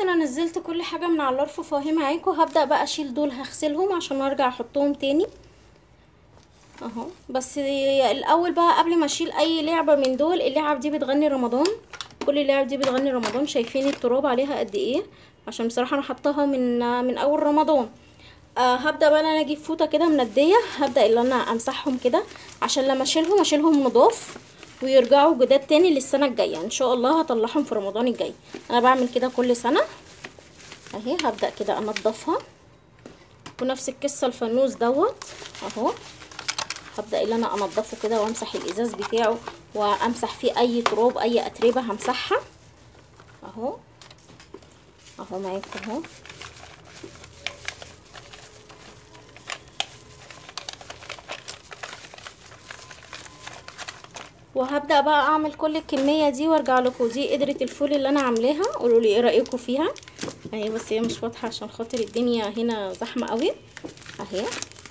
انا نزلت كل حاجه من على الرف اهي معاكم هبدا بقى اشيل دول هغسلهم عشان ارجع احطهم تاني اهو بس الاول بقى قبل ما اشيل اي لعبه من دول اللعب دي بتغني رمضان كل اللعب دي بتغني رمضان شايفين التراب عليها قد ايه عشان بصراحه انا حطاها من من اول رمضان آه هبدا بقى انا اجيب فوطه كده منديه هبدا ان انا امسحهم كده عشان لما اشيلهم اشيلهم نضاف ويرجعوا جداد تاني للسنه الجايه ان شاء الله هطلعهم في رمضان الجاي انا بعمل كده كل سنه اهي هبدا كده انضفها ونفس القصه الفانوس دوت اهو هبدا ان انا انضفه كده وامسح الازاز بتاعه وامسح فيه اي تراب اي اتربه همسحها اهو اهو معاكم اهو وهبدا بقى اعمل كل الكميه دي وارجع لكم دي قدره الفول اللي انا عاملاها قولوا لي ايه رايكم فيها اهي بس هي مش واضحه عشان خاطر الدنيا هنا زحمه قوي اهي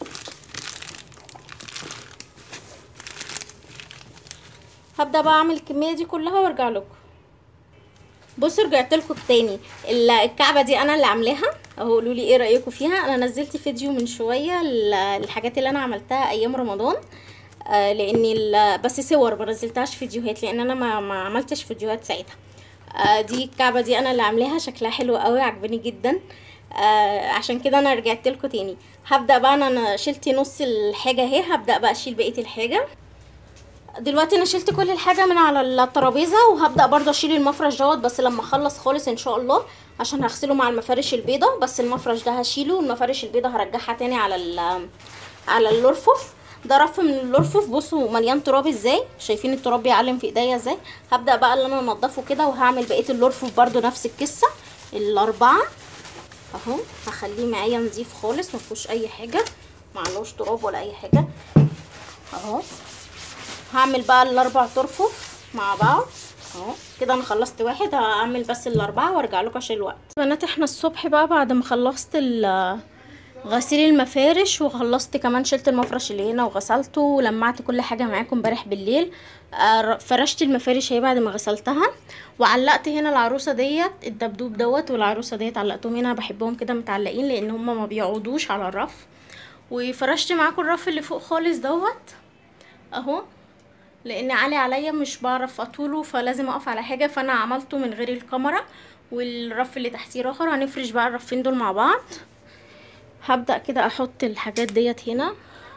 هبدا بقى اعمل الكميه دي كلها وارجع لكم بصوا رجعت لكم تاني الكعبه دي انا اللي عاملاها اهو قولوا لي ايه رايكم فيها انا نزلت فيديو من شويه الحاجات اللي انا عملتها ايام رمضان آه لاني بس صور ما نزلتهاش فيديوهات لان انا ما, ما عملتش فيديوهات ساعتها آه دي الكعبه دي انا اللي عاملاها شكلها حلو قوي عجباني جدا آه عشان كده انا رجعت لكم تاني هبدا بقى انا شلت نص الحاجه اهي هبدا بقى اشيل بقيه الحاجه دلوقتي انا شلت كل الحاجه من على الترابيزه وهبدا برضه اشيل المفرش دوت بس لما اخلص خالص ان شاء الله عشان هغسله مع المفارش البيضه بس المفرش ده هشيله والمفارش البيضه هرجعها تاني على على الرفوف ده رف من الرفوف بصوا مليان تراب ازاي شايفين التراب بيعلم في ايديا ازاي هبدا بقى اللي انا انضفه كده وهعمل بقيه الرفوف برضو نفس القصه الاربعه اهو هخليه معايا نظيف خالص ما فيهوش اي حاجه معلوش تراب ولا اي حاجه اهو هعمل بقى الاربع ترفف مع بعض اهو كده انا خلصت واحد هعمل بس الاربعه وارجع لكم عشان الوقت بنات احنا الصبح بقى بعد ما خلصت غسيل المفارش وخلصت كمان شلت المفرش اللي هنا وغسلته ولمعت كل حاجه معاكم امبارح بالليل فرشت المفارش اهي بعد ما غسلتها وعلقت هنا العروسه ديت الدبدوب دوت والعروسه ديت علقتهم هنا بحبهم كده متعلقين لان هما ما بيقعدوش على الرف وفرشت معاكم الرف اللي فوق خالص دوت اهو لان عالي عليا مش بعرف اطوله فلازم اقف على حاجه فانا عملته من غير الكاميرا والرف اللي تحتيه اخر هنفرش بقى الرفين دول مع بعض هبدأ كده احط الحاجات ديت هنا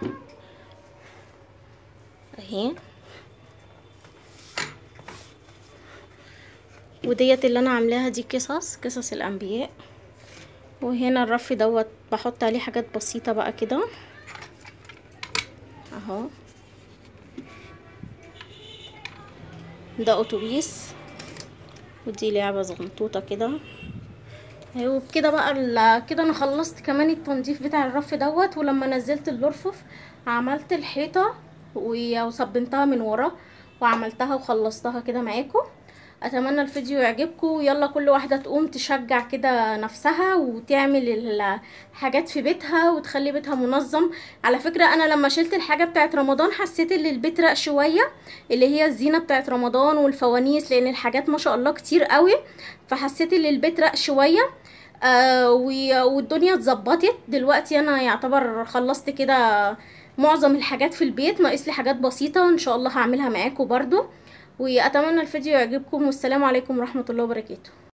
اهي وديت اللي انا عاملاها دي قصص قصص الانبياء وهنا الرف دوت بحط عليه حاجات بسيطة بقى كده اهو ده اتوبيس ودي لعبة صغنطوطة كده وبكده بقى كده انا خلصت كمان التنظيف بتاع الرف دوت ولما نزلت الرفوف عملت الحيطه وصبنتها من ورا وعملتها وخلصتها كده معاكم اتمنى الفيديو يعجبكم يلا كل واحده تقوم تشجع كده نفسها وتعمل الحاجات في بيتها وتخلي بيتها منظم على فكره انا لما شلت الحاجه بتاعت رمضان حسيت ان البيت رق شويه اللي هي الزينه بتاعت رمضان والفوانيس لان الحاجات ما شاء الله كتير قوي فحسيت ان البيت رق شويه آه والدنيا اتظبطت دلوقتي انا يعتبر خلصت كده معظم الحاجات في البيت ناقص لي حاجات بسيطه ان شاء الله هعملها معاكم برضو واتمنى الفيديو يعجبكم والسلام عليكم ورحمه الله وبركاته